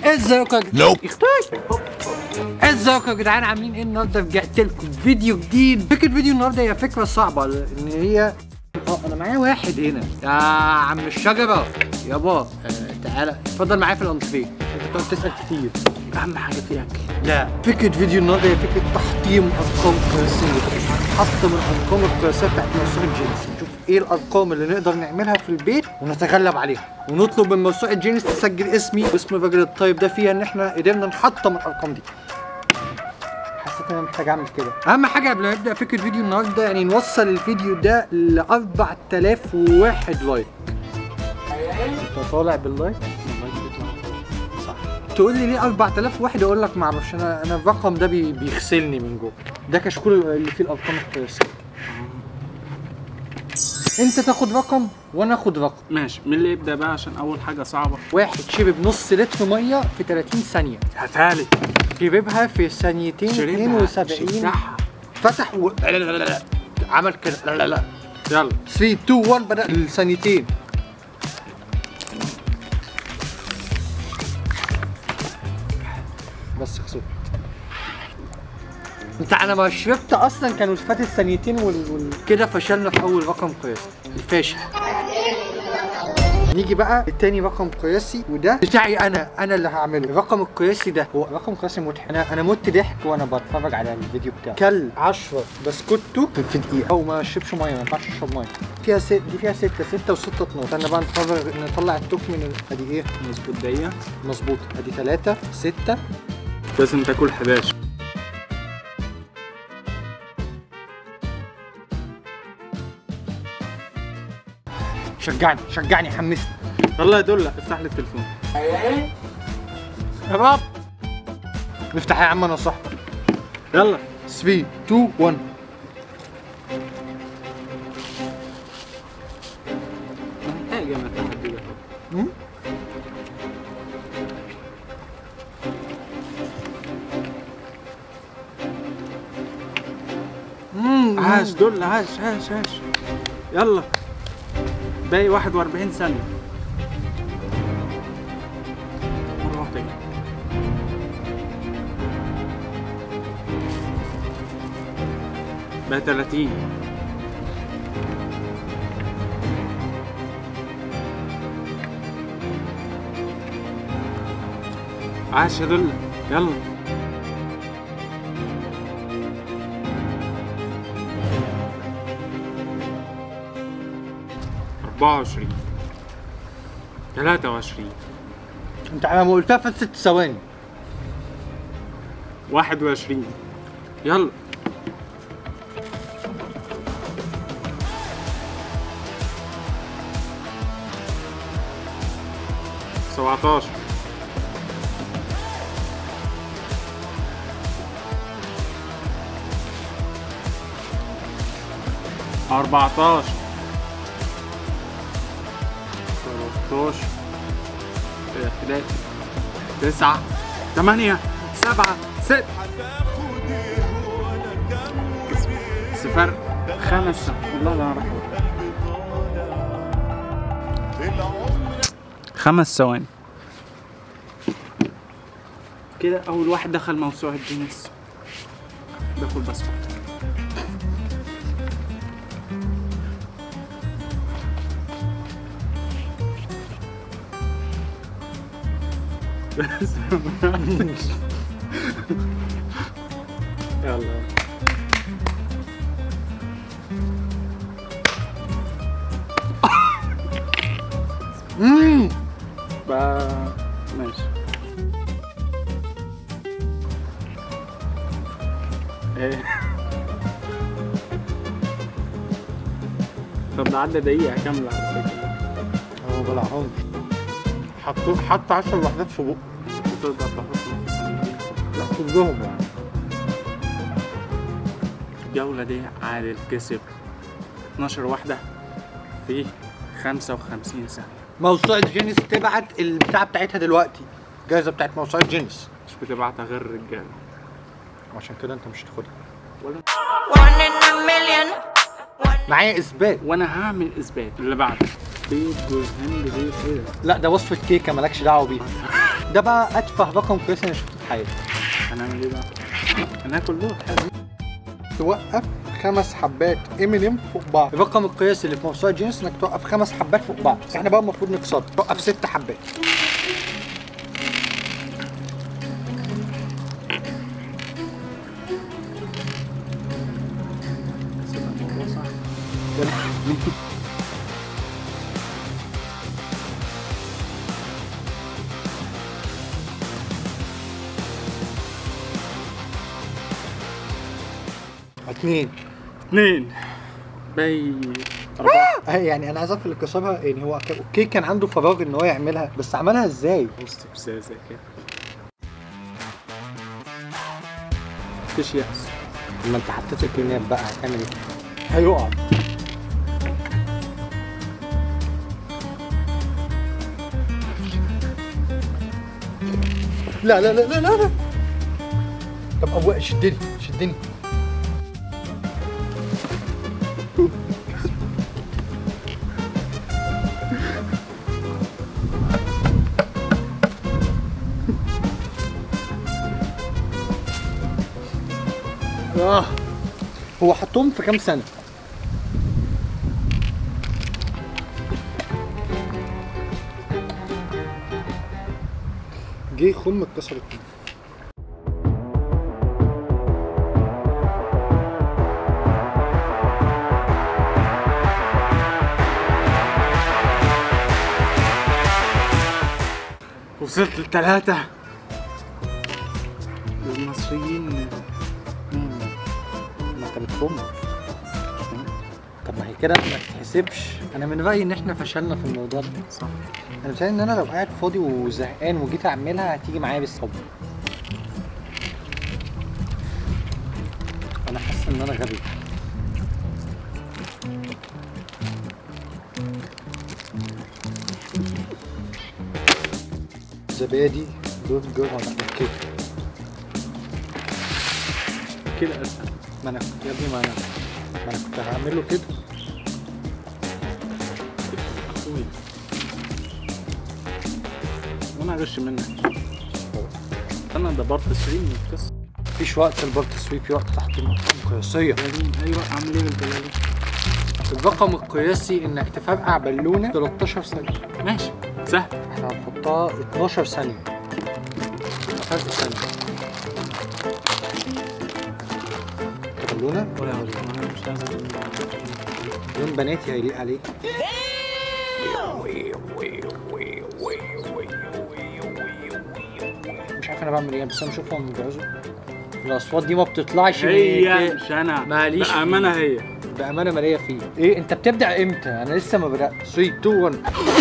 ازيكم يا جدعان اختي ازيكم يا جدعان عاملين ايه النهارده رجعت لكم فيديو جديد فكره فيديو النهارده هي فكره صعبه ان هي اه انا معايا واحد هنا يا عم الشجره يابا آه تعالى اتفضل معايا في الانتريه انت بتقعد تسال كتير اهم حاجه في اكل لا فكره فيديو النهارده هي فكره تحطيم ارقام قياسيه نحطم الارقام القياسيه بتاعت موسوعه جينيس نشوف ايه الارقام اللي نقدر نعملها في البيت ونتغلب عليها ونطلب من موسوعه جينيس تسجل اسمي واسم الراجل الطيب ده فيها ان احنا قدرنا نحطم الارقام دي حسيت ان انا محتاج اعمل كده اهم حاجه قبل ما نبدا فكره فيديو النهارده يعني نوصل الفيديو ده ل 4001 لايك انت طالع باللايك صح تقول لي ليه 4000 واحد اقول لك معرفش انا انا الرقم ده بي بيغسلني من جوه ده كشكول اللي فيه الارقام القياسيه انت تاخد رقم وانا اخد رقم ماشي مين اللي يبدا بقى عشان اول حاجه صعبه واحد شرب نص لتر ميه في 30 ثانيه هتالي شربها في ثانيتين 72 شفتها. فتح و... لا لا لا لا عمل كده لا لا لا يلا 3 2 1 بدا الثانيتين بس خسرت انت انا ما شربت اصلا كانوا فات الثانيتين وال... وال... كده فشلنا في اول رقم قياسي الفاشل نيجي بقى التاني رقم قياسي وده بتاعي انا انا اللي هعمله الرقم القياسي ده هو رقم قياسي مضحك انا انا مت ضحك وانا بتفرج على الفيديو بتاعه كل 10 بسكوتو في- في دقيقه او ما اشربش ميه ما ينفعش اشرب ميه فيها ست دي فيها 6 6 و6 12 استنى بقى نفرغ نطلع التوك من ال- ادي ايه مظبوط دقيقه مظبوط ادي 3 6 لازم تاكل 11 شجعني شجعني حمسني يلا يا دولا افتح لي التليفون يا باب نفتح يا عم انا صاحبك يلا 3 2 1 حاجه ما التحدي ده مم؟ امم عاش دولا عاش عاش عاش يلا باقي 41 ثانيه مره واحده كده بقى 30 عاش يا دولا يلا أربعة وعشرين ثلاثة وعشرين انت على ما قلتها فات ست ثواني واحد وعشرين يلا سبعتاشر أربعتاشر تلاتاشر ابتدائي تسعة ثمانية سبعة ست صفر خمسة والله لا أعرف خمس ثواني كده أول واحد دخل موسوعة جينيس باكل بسكوت يلا امم بقى ماشي ايه طب ده عدى دقيقة كاملة على فكرة هو بلعهم حطوا حط 10 وحدات في بقه تقدر تحطهم في ثانيتين لا كلهم يعني الجولة دي عادل كسب 12 واحدة في 55 ثانية موسوعة جينيس تبعت البتاعة بتاعتها دلوقتي الجائزة بتاعت موسوعة جينيس مش بتبعتها غير الرجالة عشان كده انت مش هتاخدها ولا One in a million. One معايا اثبات وانا هعمل اثبات اللي بعده بيض جوز هند بيض ايه لا ده وصفة كيكة مالكش دعوة بيها ده بقى اتفه رقم قياسي انا شفته في حياتي هنعمل ايه بقى؟ هناكل دول حلو توقف خمس حبات امينيم فوق بعض الرقم القياسي اللي في موسوعه جينيس انك توقف خمس حبات فوق بعض احنا بقى المفروض نكسره توقف ست حبات بس يبقى الموضوع صح اتنين اثنين باقي أربعة اه يعني انا عايز اعرف اللي كسرها يعني هو ك- اوكي كان عنده فراغ ان هو يعملها بس عملها ازاي؟ وسط ازاي زي كده مفيش يأس لما انت حطيت الكلمات بقى هتعمل ايه؟ هيقع لا لا لا لا لا لا طب ابويا شدني شدني اه هو حطهم في كام سنة؟ جه خم اتكسرت وصلت لثلاثة المصريين مم. ما انت بتخم طب ما هي كده ما تتحسبش انا من رايي ان احنا فشلنا في الموضوع ده صح انا متهيألي ان انا لو قاعد فاضي وزهقان وجيت اعملها هتيجي معايا بالصبر انا حاسس ان انا غبي زبادي برجر ولا كيك كده أسهل ما انا يا ابني ما انا ما انا كنت هعمل له كده أخوي وأنا هغش منك أنا ده بارت 3 من القصة مفيش وقت البار تسويق في وقت تحت الارقام قياسيه بلالين أيوة أعمل إيه بالبلالين الرقم القياسي انك تفرقع بالونه 13 ثانيه ماشي سهل احنا هنحطها 12 ثانيه فرق ثانيه بالونه ولا أنا مش عايز لون بناتي هيليق عليه مش عارف انا بعمل ايه بس انا بشوفهم بيجهزوا الاصوات دي ما بتطلعش من هي كده. مش أنا ماليش فيه. بأمانة هي بامانه ماليه فيه ايه انت بتبدا امتى انا لسه ما بداتش 3 2 1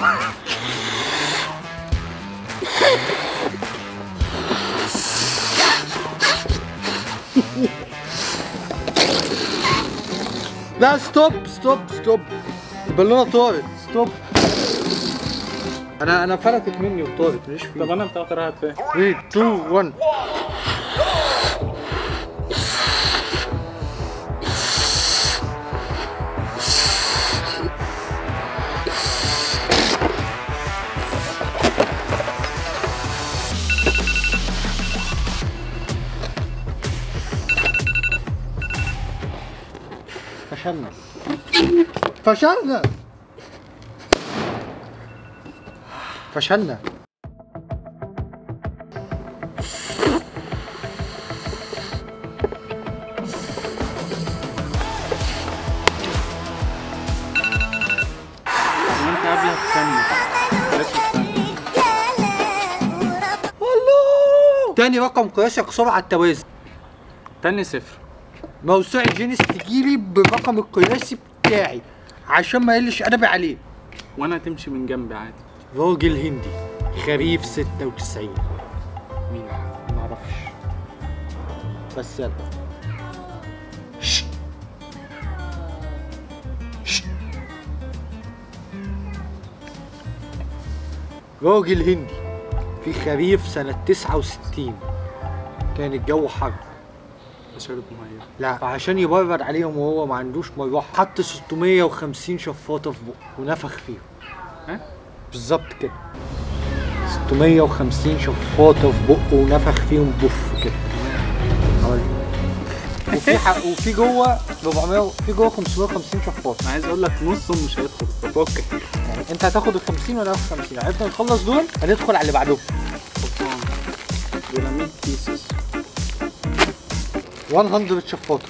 لا ستوب ستوب ستوب البالونه طارت ستوب انا انا فلتت مني وطارت مش طب فيه أنا بتاعت راحت فين 3 2 1 فشلنا فشلنا فشلنا وأنت قبلها بثانية بلاش الثانية تاني رقم قياسي اقصره على التوازي تاني صفر موسوعة جينيس تجيلي بالرقم القياسي بتاعي عشان ما يقلش ادبي عليه وأنا تمشي من جنبي عادي راجل هندي خريف 96 مين معرفش بس يلا شت. شت. راجل هندي في خريف سنة 69 كان الجو حر شرب مية لا فعشان يبرد عليهم وهو ما عندوش مروحة حط 650 شفاطة في بقه ونفخ فيهم ها؟ بالظبط كده 350 شفاطه في بقه ونفخ فيهم بوف كده حوالي. وفي ح... وفي جوه 400 في جوه 550 شفاطه انا عايز اقول لك نصهم مش هيدخل ففكك يعني انت هتاخد ال 50 وانا هاخد 50 عرفنا نخلص دول هندخل على اللي بعدهم خلصان دول 100 بيسز 100 شفاطه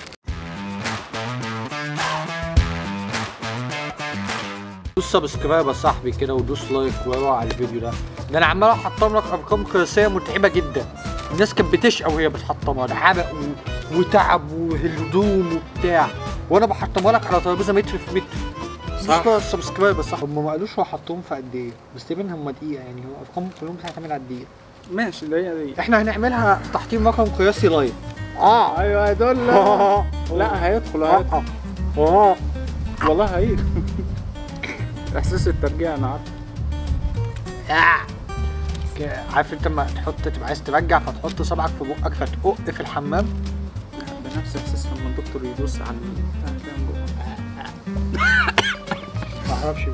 دوس سبسكرايب يا صاحبي كده ودوس لايك واوعى على الفيديو ده ده انا عمال احطم لك ارقام قياسيه متعبه جدا الناس كانت بتشقى وهي بتحطمها ده عرق و... وتعب وهدوم وبتاع وانا بحطمها لك على ترابيزه متر في متر صح. دوس السبسكرايب يا صاحبي هم ما قالوش هو حطهم في قد ايه بس تقريبا هم دقيقه يعني هو ارقام كلهم بتعتمد على الدقيقه ماشي اللي هي دي احنا هنعملها تحطيم رقم قياسي لايف اه ايوه هدول لا هيدخل هيدخل اه والله هيدخل احساس الترجيع انا عارف ك- عارف انت لما تحط تبقى عايز ترجع فتحط صبعك في بقك فتقق في الحمام بنفس احساس لما الدكتور يدوس على البتاع كده من جوه. ما اعرفش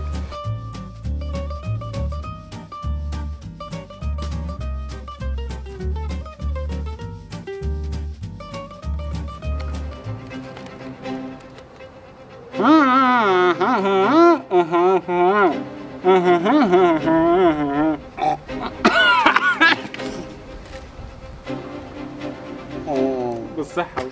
بالصحة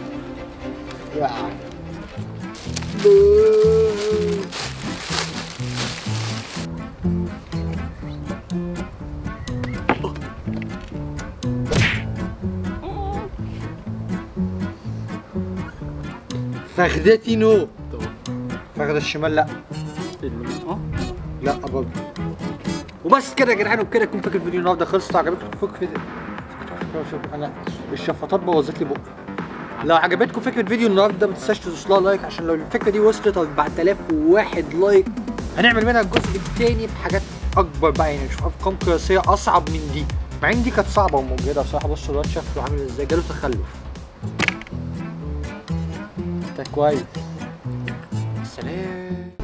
فخدتي نو فخدة الشمال لا اه لا برضه وبس كده يا جدعان وبكده يكون فاكر الفيديو النهارده خلصت عجبتكم فك في انا الشفاطات بوظت لي بقي لو عجبتكم فكره فيديو النهارده ما تنساش تدوس لها لايك عشان لو الفكره دي وصلت 4001 لايك هنعمل منها الجزء الثاني بحاجات اكبر بقى يعني نشوف ارقام قياسيه اصعب من دي مع ان دي كانت صعبه ومجهده بصراحه بصوا الواد شكله عامل ازاي جاله تخلف ده كويس سلام